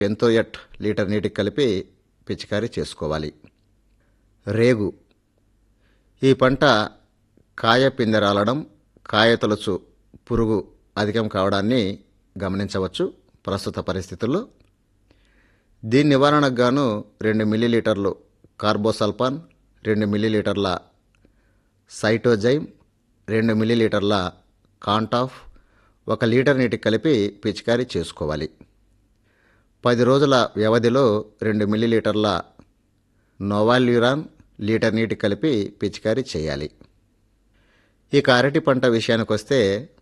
ఎంతోయట్ litre నీటికి కలిపి పిచికారీ చేసుకోవాలి రేగు ఈ పంట కాయ పిందెరాలడం కాయ తొలచు పురుగు అధికం కావడాన్ని గమనించవచ్చు ప్రస్తుత పరిస్థితుల్లో దీని నివారణకు గాను రెండు మిల్లీలీటర్లు కార్బోసల్పాన్ రెండు మిల్లీలీటర్ల సైటోజైమ్ రెండు మిల్లీలీటర్ల కాంటాఫ్ ఒక లీటర్ నీటికి కలిపి పిచికారీ చేసుకోవాలి పది రోజుల వ్యవధిలో రెండు మిల్లీలీటర్ల నోవాల్యూరాన్ లీటర్ నీటి కలిపి పిచికారీ చేయాలి ఇక అరటి పంట విషయానికి వస్తే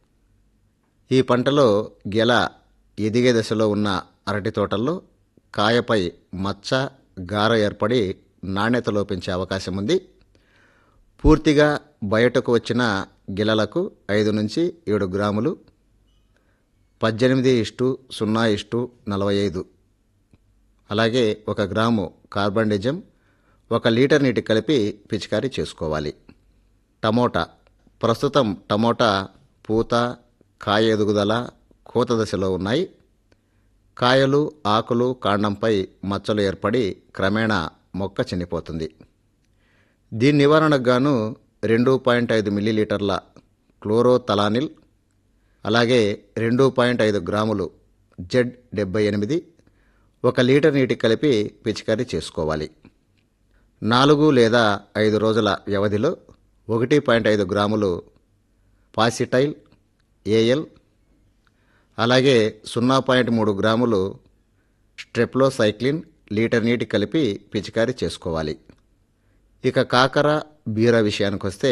ఈ పంటలో గెల ఎదిగే దశలో ఉన్న అరటి తోటల్లో కాయపై మచ్చ గార ఏర్పడి నాణ్యత లోపించే అవకాశం ఉంది పూర్తిగా బయటకు వచ్చిన గిలలకు ఐదు నుంచి ఏడు గ్రాములు పద్దెనిమిది ఇష్టు సున్నా ఇష్టు నలభై ఐదు అలాగే ఒక గ్రాము కార్బండిజం ఒక లీటర్ నీటి కలిపి పిచికారీ చేసుకోవాలి టమోటా ప్రస్తుతం టమోటా పూత కాయ ఎదుగుదల కోత దశలో ఉన్నాయి కాయలు ఆకులు కాండంపై మచ్చలు ఏర్పడి క్రమేణా మొక్క చనిపోతుంది దీని నివారణకు గాను రెండు పాయింట్ ఐదు మిల్లీలీటర్ల క్లోరోతలానిల్ అలాగే రెండు పాయింట్ ఐదు గ్రాములు జెడ్ డెబ్బై ఎనిమిది ఒక లీటర్ నీటి కలిపి పిచికారీ చేసుకోవాలి నాలుగు లేదా ఐదు రోజుల వ్యవధిలో ఒకటి పాయింట్ ఐదు గ్రాములు పాసిటైల్ ఏఎల్ అలాగే సున్నా పాయింట్ మూడు గ్రాములు స్ట్రెప్లోసైక్లిన్ లీటర్ నీటి కలిపి పిచికారీ చేసుకోవాలి ఇక కాకర బీర విషయానికి వస్తే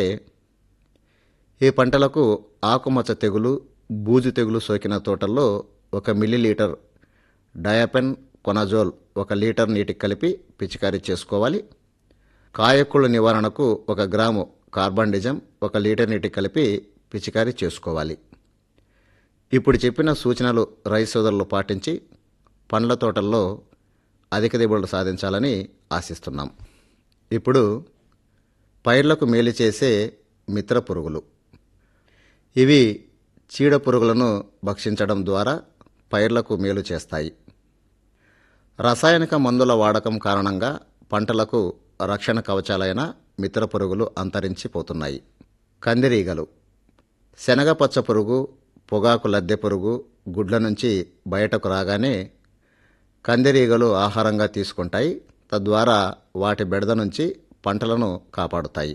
ఈ పంటలకు ఆకుమచ్చ తెగులు బూజు తెగులు సోకిన తోటల్లో ఒక మిల్లీలీటర్ డయాపెన్ కొనజోల్ ఒక లీటర్ నీటికి కలిపి పిచికారీ చేసుకోవాలి కాయకుళ్ళు నివారణకు ఒక గ్రాము కార్బండిజం ఒక లీటర్ నీటికి కలిపి పిచికారీ చేసుకోవాలి ఇప్పుడు చెప్పిన సూచనలు రైతు సోదరులు పాటించి పండ్ల తోటల్లో అధిక దిగుబడులు సాధించాలని ఆశిస్తున్నాం ఇప్పుడు పైర్లకు మేలు చేసే మిత్ర పురుగులు ఇవి చీడ పురుగులను భక్షించడం ద్వారా పైర్లకు మేలు చేస్తాయి రసాయనిక మందుల వాడకం కారణంగా పంటలకు రక్షణ కవచాలైన మిత్ర పురుగులు అంతరించిపోతున్నాయి కందిరీగలు శనగపచ్చ పురుగు పొగాకు లద్దె పురుగు గుడ్ల నుంచి బయటకు రాగానే కందిరీగలు ఆహారంగా తీసుకుంటాయి తద్వారా వాటి బెడద నుంచి పంటలను కాపాడుతాయి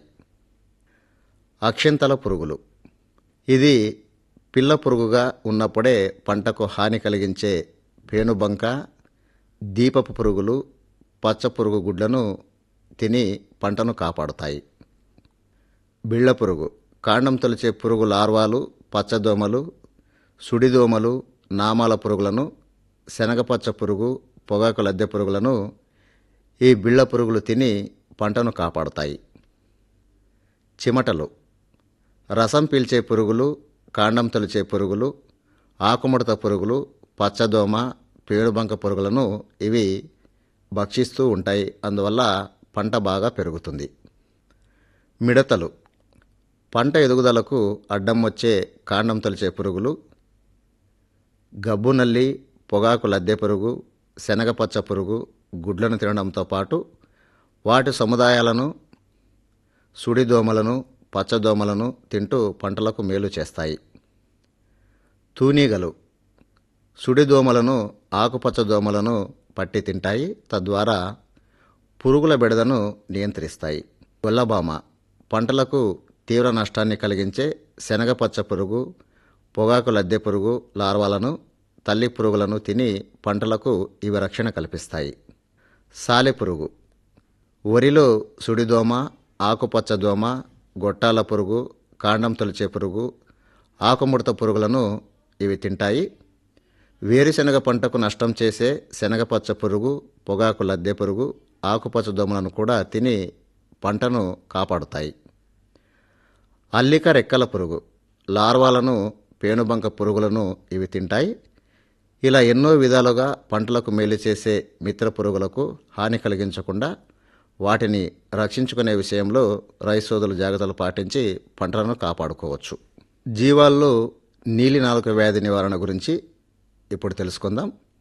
అక్షింతల పురుగులు ఇది పిల్ల పురుగుగా ఉన్నప్పుడే పంటకు హాని కలిగించే పేనుబంక దీపపు పురుగులు పచ్చ పురుగు గుడ్లను తిని పంటను కాపాడుతాయి బిళ్ళ పురుగు కాండం తొలిచే పురుగు లార్వాలు పచ్చదోమలు సుడిదోమలు నామాల పురుగులను శనగపచ్చ పురుగు పొగాకు లద్దె పురుగులను ఈ బిళ్ళ పురుగులు తిని పంటను కాపాడుతాయి చిమటలు రసం పీల్చే పురుగులు కాండం తొలిచే పురుగులు ఆకుముడత పురుగులు పచ్చదోమ పేడుబంక పురుగులను ఇవి భక్షిస్తూ ఉంటాయి అందువల్ల పంట బాగా పెరుగుతుంది మిడతలు పంట ఎదుగుదలకు అడ్డం వచ్చే కాండం తొలిచే పురుగులు గబ్బు నల్లి పొగాకు లద్దె పురుగు శనగపచ్చ పురుగు గుడ్లను తినడంతో పాటు వాటి సముదాయాలను సుడిదోమలను పచ్చదోమలను తింటూ పంటలకు మేలు చేస్తాయి తూనీగలు సుడిదోమలను ఆకుపచ్చ దోమలను పట్టి తింటాయి తద్వారా పురుగుల బెడదను నియంత్రిస్తాయి గొల్లబామ పంటలకు తీవ్ర నష్టాన్ని కలిగించే శనగపచ్చ పురుగు పొగాకు లద్దె పురుగు లార్వాలను తల్లి పురుగులను తిని పంటలకు ఇవి రక్షణ కల్పిస్తాయి సాలెపురుగు వరిలో సుడిదోమ ఆకుపచ్చ దోమ గొట్టాల పురుగు కాండం తొలిచే పురుగు ఆకుముడత పురుగులను ఇవి తింటాయి వేరుశనగ పంటకు నష్టం చేసే శనగపచ్చ పురుగు పొగాకు లద్దె పురుగు ఆకుపచ్చ దోమలను కూడా తిని పంటను కాపాడుతాయి అల్లిక రెక్కల పురుగు లార్వాలను పేనుబంక పురుగులను ఇవి తింటాయి ఇలా ఎన్నో విధాలుగా పంటలకు మేలు చేసే మిత్ర పురుగులకు హాని కలిగించకుండా వాటిని రక్షించుకునే విషయంలో రైతు సోదరులు జాగ్రత్తలు పాటించి పంటలను కాపాడుకోవచ్చు జీవాల్లో నీలి నాలుక వ్యాధి నివారణ గురించి ఇప్పుడు తెలుసుకుందాం